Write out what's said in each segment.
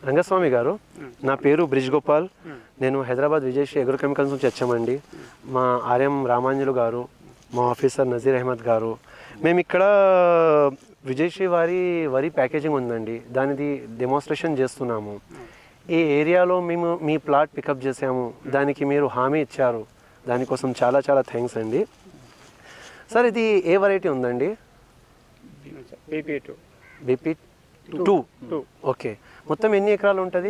రంగస్వామి గారు నా పేరు బ్రిజ్ గోపాల్ నేను హైదరాబాద్ విజయశ్రీ అగ్రో కెమికల్స్ నుంచి వచ్చామండి మా ఆర్ఎం రామాంజులు గారు మా ఆఫీసర్ నజీర్ అహ్మద్ గారు మేము ఇక్కడ విజయశ్రీ వారి వరి ప్యాకేజింగ్ ఉందండి దానిది డెమోన్స్ట్రేషన్ చేస్తున్నాము ఈ ఏరియాలో మేము మీ ప్లాట్ పికప్ చేసాము దానికి మీరు హామీ ఇచ్చారు దానికోసం చాలా చాలా థ్యాంక్స్ అండి సార్ ఇది ఏ వెరైటీ ఉందండి BP two BP two two okay మొత్తం ఎన్ని ఎకరాలు ఉంటుంది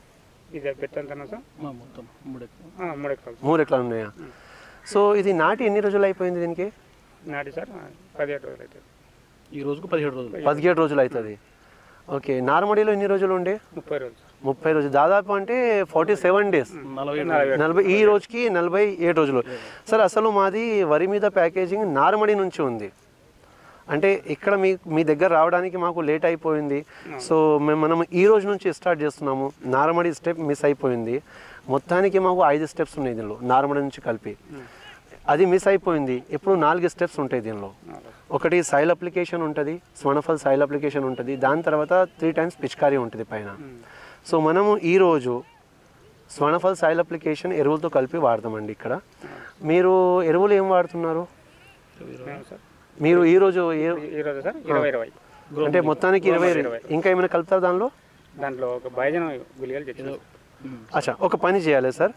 ఇది పెట్టంతనా సార్ మా మొత్తం మూడు ఎకరాలు. ఆ, మూడు ఎకరాలు మూడు ఎకరాలు ఉన్నాయా సో ఇది నాటి ఎన్ని రోజులు అయిపోయింది దీనికి నాటి సార్ పదిహేడు రోజులు అవుతుంది ఈ రోజుకు పదిహేడు రోజులు పదిహేడు రోజులు అవుతుంది ఓకే నార్మడీలో ఎన్ని రోజులు ఉండే ముప్పై రోజులు సార్ ముప్పై రోజులు దాదాపు అంటే ఫార్టీ సెవెన్ డేస్ నలభై నలభై నలభై ఈ రోజుకి నలభై ఏడు రోజులు సార్ అసలు మాది వరి మీద ప్యాకేజింగ్ నార్మడి నుంచి ఉంది అంటే ఇక్కడ మీ మీ దగ్గర రావడానికి మాకు లేట్ అయిపోయింది సో మేము మనం ఈ రోజు నుంచి స్టార్ట్ చేస్తున్నాము నార్మడి స్టెప్ మిస్ అయిపోయింది మొత్తానికి మాకు ఐదు స్టెప్స్ ఉన్నాయి దీనిలో నార్మడి నుంచి కలిపి అది మిస్ అయిపోయింది ఇప్పుడు నాలుగు స్టెప్స్ ఉంటాయి దీనిలో ఒకటి సాయిల్ అప్లికేషన్ ఉంటుంది స్వర్ణఫల్ సాయిల్ అప్లికేషన్ ఉంటుంది దాని తర్వాత త్రీ టైమ్స్ పిచికారీ ఉంటుంది పైన సో మనము ఈరోజు స్వర్ణఫల్ సాయిల్ అప్లికేషన్ ఎరువులతో కలిపి వాడతామండి ఇక్కడ మీరు ఎరువులు ఏం వాడుతున్నారు మేము సార్ మీరు ఈరోజు ఏ ఈ- ఈ రోజు సార్ ఇరవై ఇరవై అంటే మొత్తానికి ఇరవై ఇంకా ఏమైనా కలుపుతారు దానిలో దాంట్లో ఒక బయజన గులిగలు తెచ్చారు అచ్చా ఒక పని చేయాలి సార్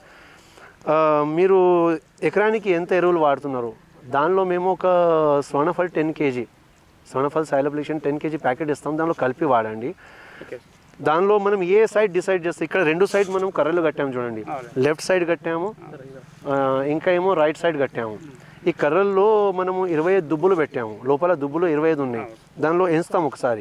ఆ, మీరు ఎకరానికి ఎంత ఎరువులు వాడుతున్నారు దానిలో మేము ఒక Swarnaphal ten KG Swarnaphal soil application ten KG packet ఇస్తాం దానిలో కలిపి వాడండి ఓకే దానిలో మనం ఏ సైడ్ డిసైడ్ చేస్తే ఇక్కడ రెండు సైడ్ మనం కర్రలు కట్టాము చూడండి అవును. లెఫ్ట్ సైడ్ కట్టాము ఆ, ఇంకా ఏమో రైట్ సైడ్ కట్టాము ఈ కర్రల్లో మనము ఇరవై ఐదు దుబ్బులు పెట్టాము లోపల దుబ్బులు ఇరవై ఐదు ఉన్నాయి దానిలో ఎంచుతాం ఒకసారి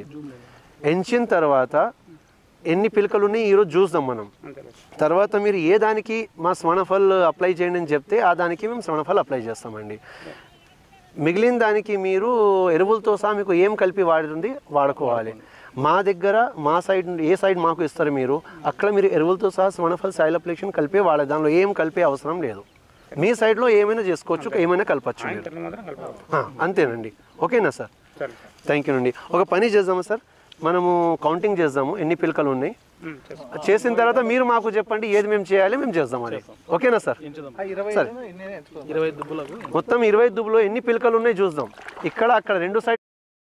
ఎంచిన తర్వాత ఎన్ని పిలకలు ఉన్నాయి ఈరోజు చూద్దాం మనం అంతే తర్వాత మీరు ఏ దానికి మా స్వర్ణఫల్ అప్లై చేయండి అని చెప్తే ఆ దానికి మేము స్వర్ణఫల్ అప్లై చేస్తామండి మిగిలిన దానికి మీరు ఎరువులతో సహా మీకు ఏం కలిపి వాడుతుంది వాడుకోవాలి మా దగ్గర మా సైడ్ నుండి ఏ సైడ్ మాకు ఇస్తారు మీరు అక్కడ మీరు ఎరువులతో సహా స్వర్ణఫల్ సాయిల్ అప్లికేషన్ కలిపే వాడాలి దానిలో ఏం కలిపే అవసరం లేదు మీ సైడ్లో ఏమైనా చేసుకోవచ్చు ఏమైనా కలపచ్చు మీరు ఇంటర్లో మాత్రం కలపాలి ఆ, అంతేనండి ఓకేనా సార్ సరే సార్ థ్యాంక్ యూ అండి ఒక పని చేద్దామా సార్ మనము కౌంటింగ్ చేద్దాము ఎన్ని పిలకలు ఉన్నాయి ఉమ్, చేస్తాం చేసిన తర్వాత మీరు మాకు చెప్పండి ఏది మేము చేయాలి మేము చేద్దాం అది ఓకేనా సార్ ఎంచుదాం సరే ఇరవై దుబ్బులకు మొత్తం ఇరవై దుబ్బులో ఎన్ని పిలకలు ఉన్నాయి చూద్దాం ఇక్కడ అక్కడ రెండు సైడ్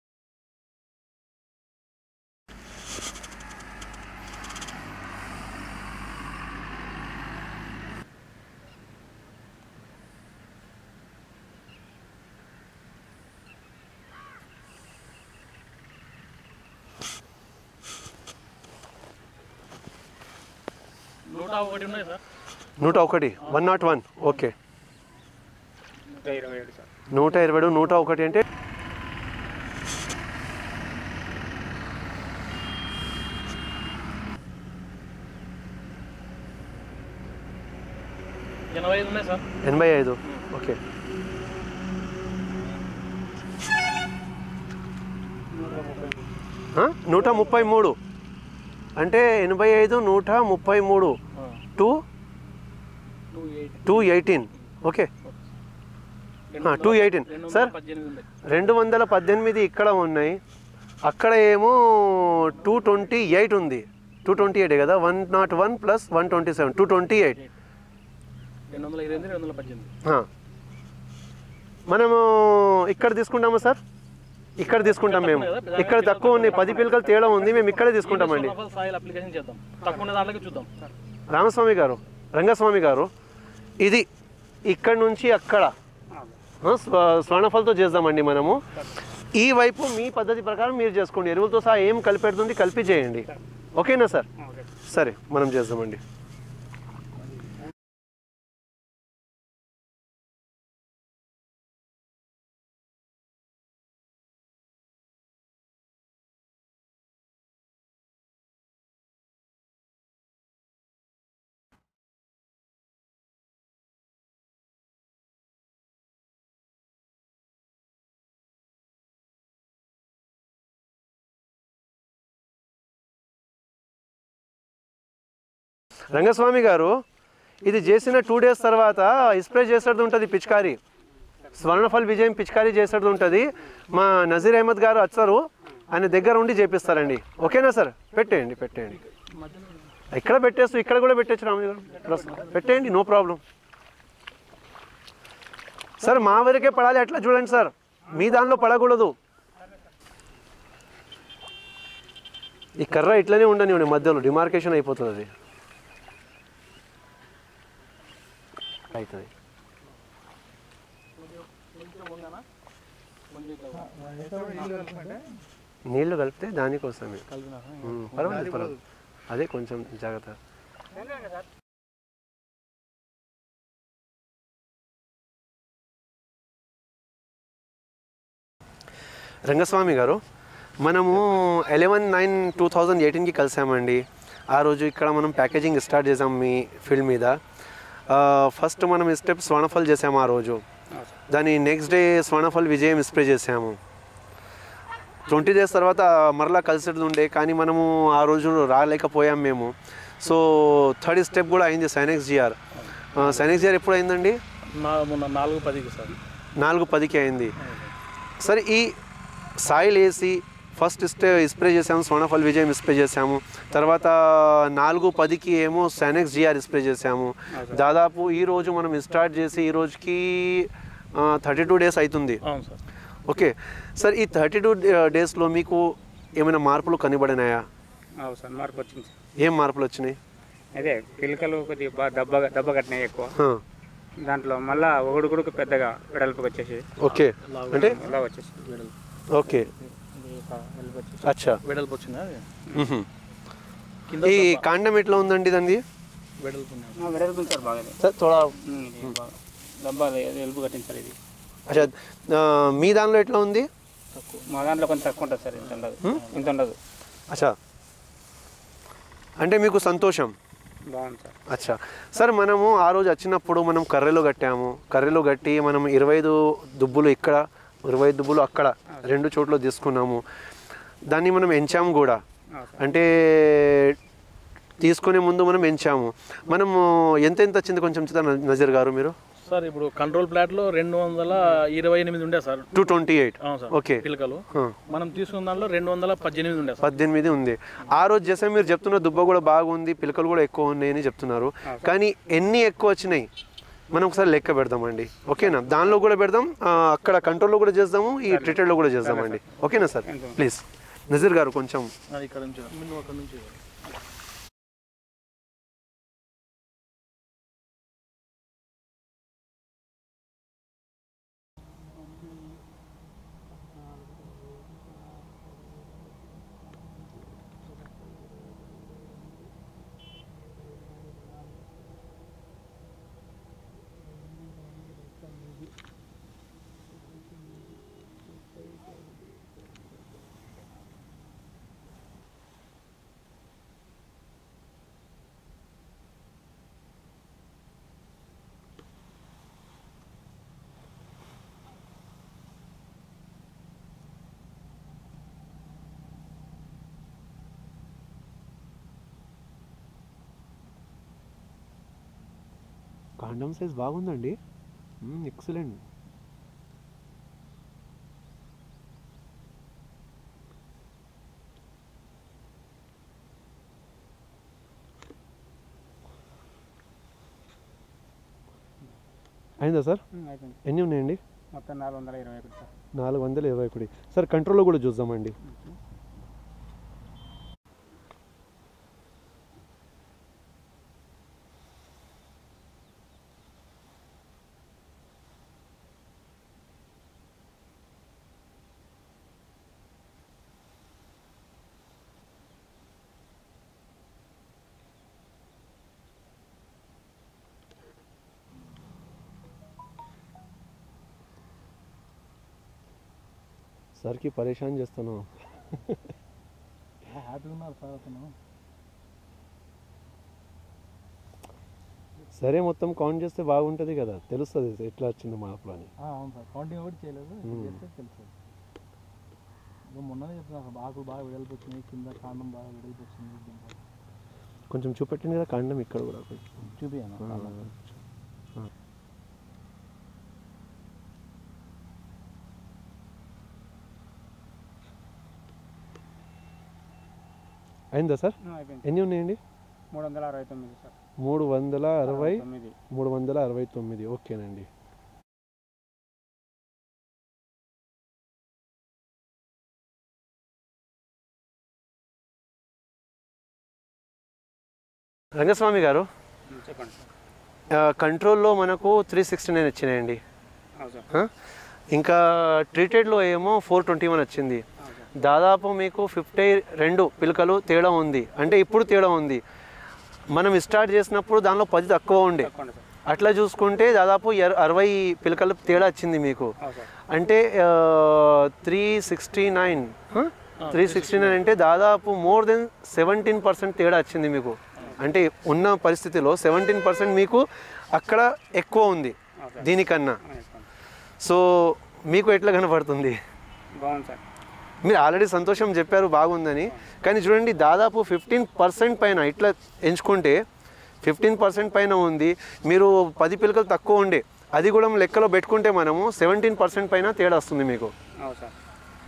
నూట ఒకటి ఉన్నాయి సార్ నూట ఒకటి వన్ నాట్ వన్ ఓకే నూట ఇరవై ఏడు సార్ నూట ఇరవై ఏడు, నూట ఒకటి అంటే ఎనభై ఐదు ఉన్నాయి సార్ ఎనభై ఐదు ఓకే ఆ? నూట ముప్పై మూడు అంటే ఎనభై ఐదు నూట ముప్పై మూడు two two eight two eighteen okay two eighteen sir పద్దెనిమిది ఉన్నాయి రెండు వందల పద్దెనిమిది ఇక్కడ ఉన్నాయి అక్కడ ఏమో టూ ట్వంటీ ఎయిట్ ఉంది టూ ట్వంటీ ఎయిట్ కదా one not one plus one twenty seven two twenty eight రెండు వందల ఇరవై ఎనిమిది రెండు వందల పద్దెనిమిది మనము ఇక్కడ తీసుకుంటామా సార్ ఇక్కడ తీసుకుంటాం మేము ఇక్కడ తక్కువ ఉంది పది పిలకలు తేడా ఉంది మేము ఇక్కడే తీసుకుంటామండి సోనాఫల్ సాయిల్ అప్లికేషన్ చేద్దాం తక్కువ ఉన్న దాంట్లోకి చూద్దాం రామస్వామి గారు రంగస్వామి గారు ఇది ఇక్కడ నుంచి అక్కడ ఆ, స్వ- స్వర్ణఫలతో చేద్దామండి మనము ఈ వైపు మీ పద్ధతి ప్రకారం మీరు చేసుకోండి ఎరువులతో సహా ఏం కలిపెడుతుంది కలిపి చేయండి ఓకేనా సార్ ఓకే సరే మనం చేద్దామండి రంగస్వామి గారు ఇది చేసిన టూ డేస్ తర్వాత స్ప్రే చేసేది ఉంటుంది పిచికారి స్వర్ణఫల్ విజయం పిచికారీ చేసేది ఉంటుంది మా నజీర్ అహ్మద్ గారు వచ్చారు ఆయన దగ్గర ఉండి చేపిస్తారండి ఓకేనా సార్ పెట్టేయండి పెట్టేయండి ఇక్కడ పెట్టేస్తూ ఇక్కడ కూడా పెట్టచ్చు రామయ్య గారు ప్రస్తుతం. పెట్టేయండి నో ప్రాబ్లం సార్ మా వరకే పడాలి అట్లా చూడండి సార్ మీ దానిలో పడకూడదు ఈ కర్ర ఇట్లనే ఉండనివ్వండి మధ్యలో డిమార్కేషన్ అయిపోతుంది అది అవుతుంది నీళ్లు కలిపితే దానికోసమే ఉమ్, పర్వాలేదు పర్వాలేదు అదే కొంచెం జాగ్రత్త రంగస్వామి గారు మనము ఎలెవెన్ నైన్ టూ థౌజండ్ ఎయిటీన్కి కలిసామండి ఆ రోజు ఇక్కడ మనం ప్యాకేజింగ్ స్టార్ట్ చేసాం మీ ఫీల్డ్ మీద ఫస్ట్ మనం స్టెప్ స్వర్ణఫల్ చేసాము ఆ రోజు దాని నెక్స్ట్ డే స్వర్ణఫల్ విజయం స్ప్రే చేసాము ట్వంటీ డేస్ తర్వాత మరలా కలిసేది ఉండే కానీ మనము ఆ రోజు రాలేకపోయాం మేము సో థర్డ్ స్టెప్ కూడా అయింది సైనెక్స్ జిఆర్ సైనెక్స్ జిఆర్ ఎప్పుడు అయిందండి నా మొన్న నాలుగు పదికి సార్ నాలుగు పదికి అయింది సరే ఈ సాయిల్ వేసి ఫస్ట్ స్టే స్ప్రే చేసాము స్వర్ణఫల్ విజయం స్ప్రే చేసాము తర్వాత నాలుగు పదికి ఏమో సైనెక్స్ జిఆర్ స్ప్రే చేసాము దాదాపు ఈ రోజు మనం స్టార్ట్ చేసి ఈ రోజుకి థర్టీ టూ డేస్ అవుతుంది అవును సార్ ఓకే సార్ ఈ థర్టీ టూ డేస్లో మీకు ఏమైనా మార్పులు కనబడినాయా అవును సార్ మార్పు వచ్చింది సార్ ఏం మార్పులు వచ్చినాయి అదే పిలకలు కొద్దిగా బాగా దెబ్బ దెబ్బ కట్టినాయి ఎక్కువ హా, దాంట్లో మళ్ళా ఒకడు కూడా పెద్దగా వెడల్పుకి వచ్చేసి ఓకే అంటే ఇలా వచ్చేసి ఓకే వెడల్పు వచ్చేసి అచ్చా వెడల్పు వచ్చిందా అది? మ్హూ. కింద ఈ కాండం ఎట్లా ఉందండి దాన్ని వెడల్పు ఉన్నది. ఆ, వెడల్పు ఉంది సార్ బాగా ఇది. సార్ థోడా ఉమ్, ఇది బాగా దెబ్బ అది వెలుపు కట్టింది సార్ ఇది అచ్చా ఆ, మీ దానిలో ఎట్లా ఉంది మా దాంట్లో కొంచెం తక్కువ ఉంటుంది సార్ ఇంత ఉండదు ఇంత ఉండదు అచ్చా అంటే మీకు సంతోషం బాగుంది సార్ అచ్చా సార్ మనము ఆ రోజు వచ్చినప్పుడు మనం కర్రెలో కట్టాము కర్రెలో కట్టి మనం ఇరవై ఐదు దుబ్బులు ఇక్కడ ఇరవై ఐదు దుబ్బులు అక్కడ రెండు చోట్ల తీసుకున్నాము దాన్ని మనం ఎంచాము కూడా అవును సార్ అంటే తీసుకునే ముందు మనం ఎంచాము మనము ఎంత ఎంత వచ్చింది కొంచెం చెప్తారా నజీర్ గారు మీరు సార్ ఇప్పుడు కంట్రోల్ ప్లాట్లో రెండు వందల ఇరవై ఎనిమిది ఉండే సార్ టూ ట్వంటీ ఎయిట్ అవును సార్ ఓకే పిలకలు మనం తీసుకున్న దాంట్లో రెండు వందల పద్దెనిమిది ఉండే సార్ పద్దెనిమిది ఉంది ఆ రోజు చేసే మీరు చెప్తున్న దుబ్బ కూడా బాగుంది పిలకలు కూడా ఎక్కువ ఉన్నాయని చెప్తున్నారు కానీ ఎన్ని ఎక్కువ వచ్చినాయి మనం ఒకసారి లెక్క పెడదామండి ఓకేనా దానిలో కూడా పెడదాం ఆ, అక్కడ కంట్రోల్లో కూడా చేద్దాము ఈ ట్రీటెడ్లో కూడా చేద్దామండి ఓకేనా సార్ ప్లీజ్ నజీర్ గారు కొంచెం అది ఇక్కడ నుంచి నువ్వు అక్కడ నుంచి కాండం సైజ్ బాగుందండి ఎక్సలెంట్ అయిందా సార్ అయిపోయింది ఎన్ని ఉన్నాయండి మొత్తం నాలుగు వందల ఇరవై ఒకటి సార్ నాలుగు వందల ఇరవై ఒకటి సార్ కంట్రోల్లో కూడా చూద్దామండి సార్కి పరేషాన్ చేస్తున్నావు హ్యాపీగా ఉన్నారు సార్ అతను సరే మొత్తం కౌంట్ చేస్తే బాగుంటుంది కదా తెలుస్తుంది ఎట్లా వచ్చింది మార్పులు అని అవును సార్ కౌంటింగ్ ఒకటి చేయలేదు చేస్తే తెలుసు ఇక మొన్ననే చెప్తున్నా సార్ ఆకులు బాగా వెడల్పు వచ్చినాయి కింద కాండం బాగా వెడల్పు వచ్చింది దీంట్లో. కొంచెం చూపెట్టింది కదా కాండం ఇక్కడ కూడా కొంచెం. చూపియాను కాండం. అయిందా సార్ అయిపోయింది ఎన్ని ఉన్నాయండి మూడు వందల అరవై తొమ్మిది సార్ మూడు వందల అరవై తొమ్మిది మూడు వందల అరవై తొమ్మిది ఓకేనండి రంగస్వామి గారు ఉమ్, చెప్పండి సార్ ఆ, కంట్రోల్లో మనకు త్రీ సిక్స్టీ నైన్ వచ్చినాయండి అవును సార్ ఆ? ఇంకా ట్రీటెడ్లో ఏమో ఫోర్ ట్వంటీ వన్ వచ్చింది అవును సార్ దాదాపు మీకు ఫిఫ్టీ రెండు పిలకలు తేడా ఉంది అంటే ఇప్పుడు తేడా ఉంది మనం స్టార్ట్ చేసినప్పుడు దానిలో పది తక్కువ ఉండే తప్పకుండా సార్ అట్లా చూసుకుంటే దాదాపు ఎర- అరవై పిలకలు తేడా వచ్చింది మీకు అవును సార్ అంటే three sixty nine three sixty nine అంటే దాదాపు మోర్ దెన్ సెవెంటీన్ పర్సెంట్ తేడా వచ్చింది మీకు అంటే ఉన్న పరిస్థితిలో సెవెంటీన్ పర్సెంట్ మీకు అక్కడ ఎక్కువ ఉంది ఓకే. దీనికన్నా ఆ, చెప్పండి సో మీకు ఎట్లా కనపడుతుంది బాగుంది సార్ మీరు ఆల్రెడీ సంతోషం చెప్పారు బాగుందని కానీ చూడండి దాదాపు ఫిఫ్టీన్ పర్సెంట్ పైన ఇట్లా ఎంచుకుంటే ఫిఫ్టీన్ పర్సెంట్ పైన ఉంది మీరు పది పిలకలు తక్కువ ఉండే అది కూడా లెక్కలో పెట్టుకుంటే మనము సెవెంటీన్ పర్సెంట్ పైన తేడా వస్తుంది మీకు అవును సార్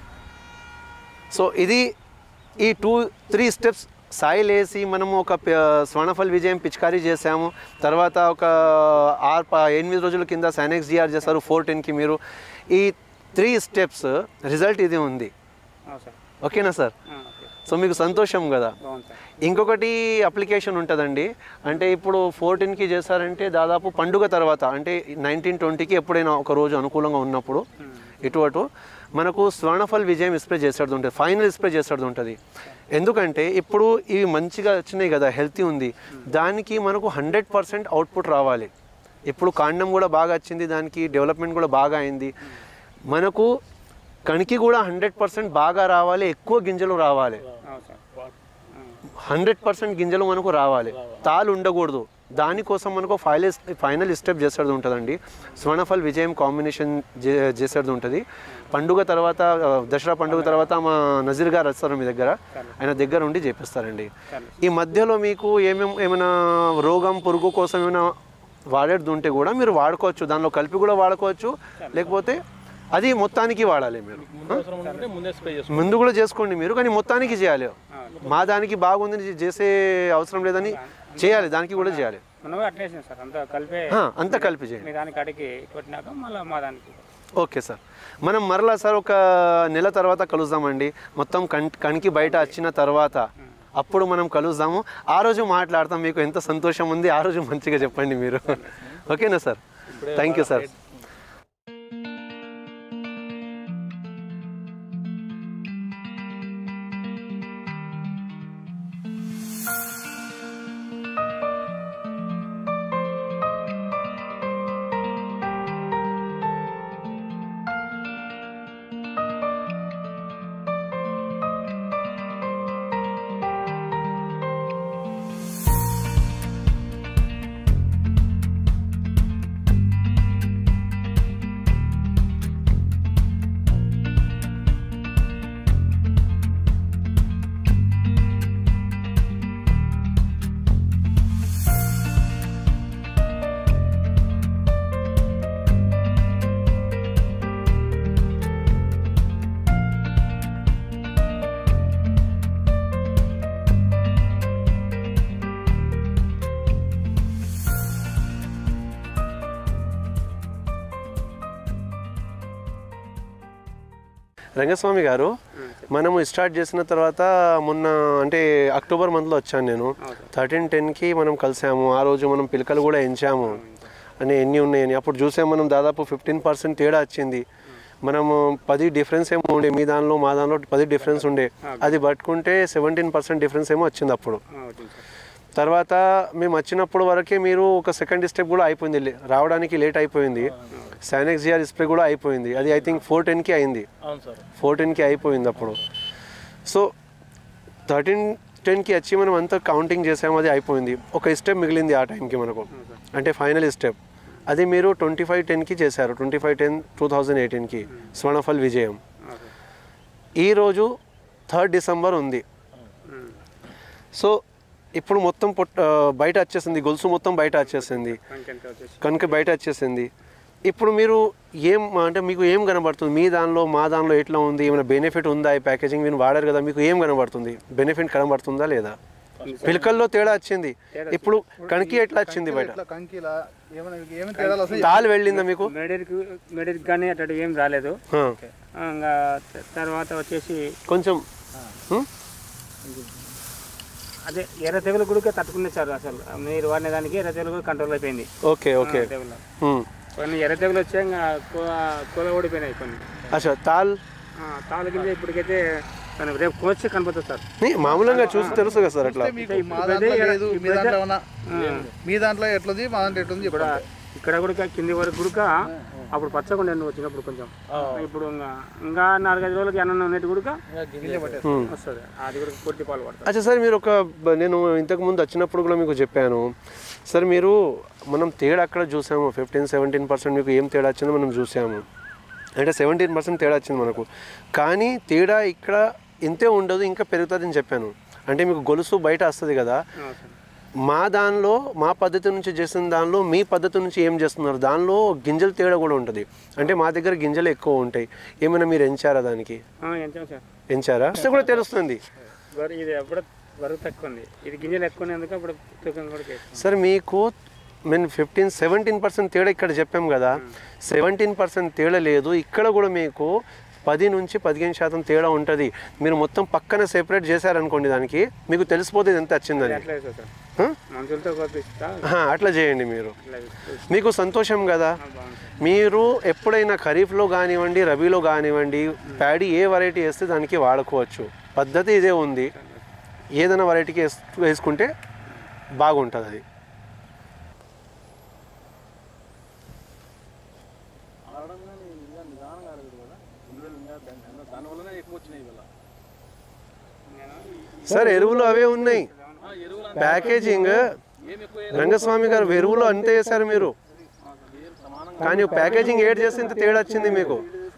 సో ఇది ఈ టూ త్రీ స్టెప్స్ సాయిల్ వేసి మనము ఒక ప- స్వర్ణఫల్ విజయం పిచికారీ చేసాము తర్వాత ఒక ఆరు ప- ఎనిమిది రోజుల కింద సైనెక్స్ జిఆర్ చేశారు ఫోర్ టెన్కి మీరు ఈ త్రీ స్టెప్స్ రిజల్ట్ ఇది ఉంది అవును సార్ ఓకేనా సార్ ఆ, ఓకే సో మీకు సంతోషం కదా బాగుంది సార్ ఇంకొకటి అప్లికేషన్ ఉంటుందండి అంటే ఇప్పుడు ఫోర్టీన్కి చేశారంటే దాదాపు పండుగ తర్వాత అంటే నైన్టీన్ ట్వంటీకి ఎప్పుడైనా ఒక రోజు అనుకూలంగా ఉన్నప్పుడు ఉమ్, ఇటు అటు మనకు స్వర్ణఫల్ విజయం స్ప్రే చేసేది ఉంటుంది ఫైనల్ స్ప్రే చేసేది ఉంటుంది ఎందుకంటే ఇప్పుడు ఇవి మంచిగా వచ్చినాయి కదా హెల్తీ ఉంది దానికి మనకు హండ్రెడ్ పర్సెంట్ అవుట్పుట్ రావాలి ఇప్పుడు కాండం కూడా బాగా వచ్చింది దానికి డెవలప్మెంట్ కూడా బాగా అయింది మనకు కణికి కూడా హండ్రెడ్ పర్సెంట్ బాగా రావాలి ఎక్కువ గింజలు రావాలి అవును సార్ ఆ, హండ్రెడ్ పర్సెంట్ గింజలు మనకు రావాలి తాలు ఉండకూడదు దానికోసం మనకు ఫైనల్ ఫైనల్ స్టెప్ చేసేది ఉంటుందండి స్వర్ణఫల్ విజయం కాంబినేషన్ చే- చేసేది ఉంటుంది పండుగ తర్వాత ఆ, దసరా పండుగ తర్వాత మా నజీర్ గారు వస్తారు మీ దగ్గర ఆయన దగ్గర ఉండి చేపిస్తారండి సరే ఈ మధ్యలో మీకు ఏమేం ఏమైనా రోగం పురుగు కోసం ఏమైనా వాడేది ఉంటే కూడా మీరు వాడుకోవచ్చు దానిలో కలిపి కూడా వాడుకోవచ్చు లేకపోతే అది మొత్తానికి వాడాలి మీరు ముందు అవసరం ఉంటే ముందే స్ప్రే చేసుకో ముందు కూడా చేసుకోండి మీరు కానీ మొత్తానికి చేయాలి మా దానికి బాగుంది చేసే అవసరం లేదని చేయాలి దానికి కూడా చేయాలి మనం కూడా అట్లే చేసాం సార్ అంతా కలిపే ఆ, అంతా కలిపి చేయండి మీ దానికి అడిగి కొట్టినాక మళ్ళీ మా దానికి ఓకే సార్ మనం మరలా సార్ ఒక నెల తర్వాత కలుద్దామండి మొత్తం కణ్ కణికి బయట వచ్చిన తర్వాత అప్పుడు మనం కలుద్దాము ఆ రోజు మాట్లాడతాం మీకు ఎంత సంతోషం ఉంది ఆ రోజు మంచిగా చెప్పండి మీరు ఓకేనా sir thank you sir Rangaswamy garu మనము స్టార్ట్ చేసిన తర్వాత మొన్న అంటే అక్టోబర్ మంత్లో వచ్చాను నేను థర్టీన్ టెన్కి మనం కలిసాము ఆ రోజు మనం పిలకలు కూడా ఎంచాము అని ఎన్ని ఉన్నాయని అప్పుడు చూసాము మనం దాదాపు ఫిఫ్టీన్ పర్సెంట్ తేడా వచ్చింది మనము పది డిఫరెన్స్ ఏమో ఉండే మీ దానిలో మా దానిలో పది డిఫరెన్స్ ఉండే అది పట్టుకుంటే సెవెంటీన్ పర్సెంట్ డిఫరెన్స్ ఏమో వచ్చింది అప్పుడు ఆ, వచ్చింది సార్ తర్వాత మేము వచ్చినప్పుడు వరకే మీరు ఒక సెకండ్ స్టెప్ కూడా అయిపోయింది లే- రావడానికి లేట్ అయిపోయింది సైనెక్స్ జిఆర్ స్ప్రే కూడా అయిపోయింది అది ఐ థింక్ ఫోర్ టెన్కి అయింది అవును సార్ ఫోర్ టెన్కి అయిపోయింది అప్పుడు సో థర్టీన్ టెన్కి వచ్చి మనం అంతా కౌంటింగ్ చేసాము అది అయిపోయింది ఒక స్టెప్ మిగిలింది ఆ టైంకి మనకు అంటే ఫైనల్ స్టెప్ అది మీరు ట్వంటీ ఫైవ్ టెన్కి చేశారు twenty five ten two thousand ఎయిటీన్కి స్వర్ణఫల్ విజయం ఓకే ఈరోజు థర్డ్ డిసెంబర్ ఉంది ఉమ్, సో ఇప్పుడు మొత్తం పొట్ట బయట వచ్చేసింది గొలుసు మొత్తం బయట వచ్చేసింది కంకి ఎంత వచ్చేసి కనుక బయట వచ్చేసింది ఇప్పుడు మీరు ఏం అంటే మీకు ఏం కనబడుతుంది మీ దానిలో మా దానిలో ఎట్లా ఉంది ఏమైనా బెనిఫిట్ ఉందా ఈ ప్యాకేజింగ్ మీరు వాడారు కదా మీకు ఏం కనబడుతుంది బెనిఫిట్ కనబడుతుందా లేదా పిలకల్లో తేడా వచ్చింది ఇప్పుడు కణకి ఎట్లా వచ్చింది బయట ఇట్లా కంకిలా ఏమైనా ఏమైనా తేడాలు వస్తాయి తాలు వెళ్ళిందా మీకు మెడరికి మెడరికి కానీ అటు ఏం రాలేదు ఆ, ఆ, ఇంకా త- తర్వాత వచ్చేసి కొంచెం హ్మ్? అదే ఎర్ర తెగులు కూడా తట్టుకునే సార్ అసలు మీరు వాడిన దానికి ఎర్ర తెగులు కూడా కంట్రోల్ అయిపోయింది ఓకే ఓకే ఆ, తెగులు హ్మ్. కొన్ని ఎర్ర తెగులు వచ్చాయి ఇంకా కూల ఓడిపోయినాయి కొన్ని అచ్చా తాల్ ఆ, తాళ్ళ కింద ఇప్పటికైతే మనం రేపు కోస్తే కనపడుతుంది సార్ నీ మామూలుగా చూసి తెలుసు కదా సార్ అట్లా మీకు మా దాంట్లో లేదు మీ దాంట్లో ఏమన్నా మీ దాంట్లో ఎట్లుంది మా దాంట్లో ఎట్లుంది ఇక్కడ చెప్పండి ఇక్కడ కూడా కింది వరకు కూడా అప్పుడు పచ్చకుండా నువ్వు వచ్చినప్పుడు కొంచెం ఇప్పుడు ఇంకా ఇంకా నాలుగైదు రోజులకి అన్నం ఉన్నట్టు కూడా హ్మ్. వస్తుంది అది కూడా పూర్తి పాలు పడుతుంది అచ్చా సార్ మీరు ఒక బ- నేను ఇంతకు ముందు వచ్చినప్పుడు కూడా మీకు చెప్పాను సార్ మీరు మనం తేడా అక్కడ చూసాము ఫిఫ్టీన్ సెవెంటీన్ పర్సెంట్ మీకు ఏం తేడా వచ్చిందో మనం చూసాము అంటే సెవెంటీన్ పర్సెంట్ తేడా వచ్చింది మనకు కానీ తేడా ఇక్కడ ఇంతే ఉండదు ఇంకా పెరుగుతుందని చెప్పాను అంటే మీకు గొలుసు బయట వస్తుంది కదా ఆ, సార్. మా దానిలో మా పద్ధతి నుంచి చేసిన దానిలో మీ పద్ధతి నుంచి ఏం చేస్తున్నారు దానిలో గింజల తేడా కూడా ఉంటుంది అంటే మా దగ్గర గింజలు ఎక్కువ ఉంటాయి ఏమైనా మీరు ఎంచారా దానికి ఆ, ఎంచాం సార్ ఎంచారా అసలు కూడా తెలుస్తుంది బరు ఇది అప్పుడు బరువు తక్కువ ఉంది ఇది గింజలు ఎక్కువ ఉన్నందుకు అప్పుడు తూకం కూడా చేస్తాం సార్ మీకు మేము ఫిఫ్టీన్ సెవెంటీన్ పర్సెంట్ తేడా ఇక్కడ చెప్పాం కదా సెవెంటీన్ పర్సెంట్ తేడా లేదు ఇక్కడ కూడా మీకు పది నుంచి పదిహేను శాతం తేడా ఉంటుంది మీరు మొత్తం పక్కన సెపరేట్ చేశారనుకోండి దానికి మీకు తెలిసిపోతుంది ఎంత వచ్చిందని అట్లా వేస్తా సార్ హ? మనుషులతో కోపిస్తా ఆహా, అట్లా చేయండి మీరు అట్లా వేస్తా. మీకు సంతోషం కదా ఆ, బాగుంది సార్. మీరు ఎప్పుడైనా ఖరీఫ్లో కానివ్వండి రబీలో కానివ్వండి ప్యాడీ ఏ వెరైటీ వేస్తే దానికి వాడుకోవచ్చు పద్ధతి ఇదే ఉంది ఏదైనా వెరైటీకి వేస్- వేసుకుంటే బాగుంటుంది అది ఆడడం కానీ ఇంకా నిదానంగా ఆడదు కదా గింజలు ఇంకా దాని- దానివల్లనే ఎక్కువ వచ్చినాయి ఇవాళ సార్ ఎరువులు అవే ఉన్నాయి ఆ, ఎరువులు ప్యాకేజింగ్ ఏం ఎక్కువ రంగస్వామి గారు ఎరువులు అంతే వేశారు మీరు కానీ ప్యాకేజింగ్ ఏడ్ చేస్తే ఇంత తేడా వచ్చింది మీకు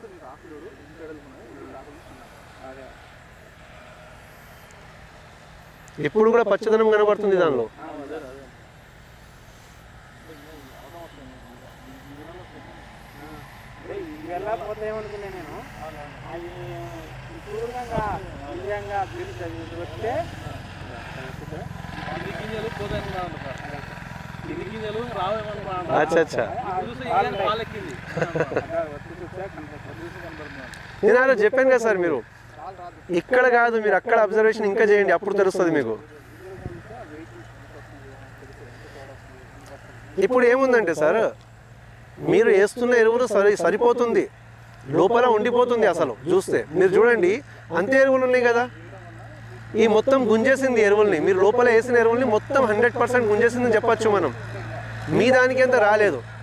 ఇప్పుడు కూడా పచ్చదనం కనబడుతుంది దానిలో ఇవాళ పోతే ఏమనుకున్నా నేను అది ఇప్పుడు కూడా నిజంగా బిల్లు వస్తే ఎన్ని గింజలు పోతాయి ఎన్ని గింజలు రావేమనుకున్నా అచ్చా అచ్చా చూస్తే ఏం పాలెక్కింది నేను ఆ రోజు చెప్పాను కదా సార్ మీరు ఇక్కడ కాదు మీరు అక్కడ అబ్జర్వేషన్ ఇంకా చేయండి అప్పుడు తెలుస్తుంది మీకు ఇప్పుడు ఏముందంటే సార్ మీరు వేస్తున్న ఎరువులు సరి సరిపోతుంది లోపల ఉండిపోతుంది అసలు చూస్తే మీరు చూడండి అంతే ఎరువులు ఉన్నాయి కదా ఈ మొత్తం గుంజేసింది ఎరువుల్ని మీరు లోపల వేసిన ఎరువుల్ని మొత్తం హండ్రెడ్ పర్సెంట్ గుంజేసిందని చెప్పొచ్చు మనం మీ దానికి అంత రాలేదు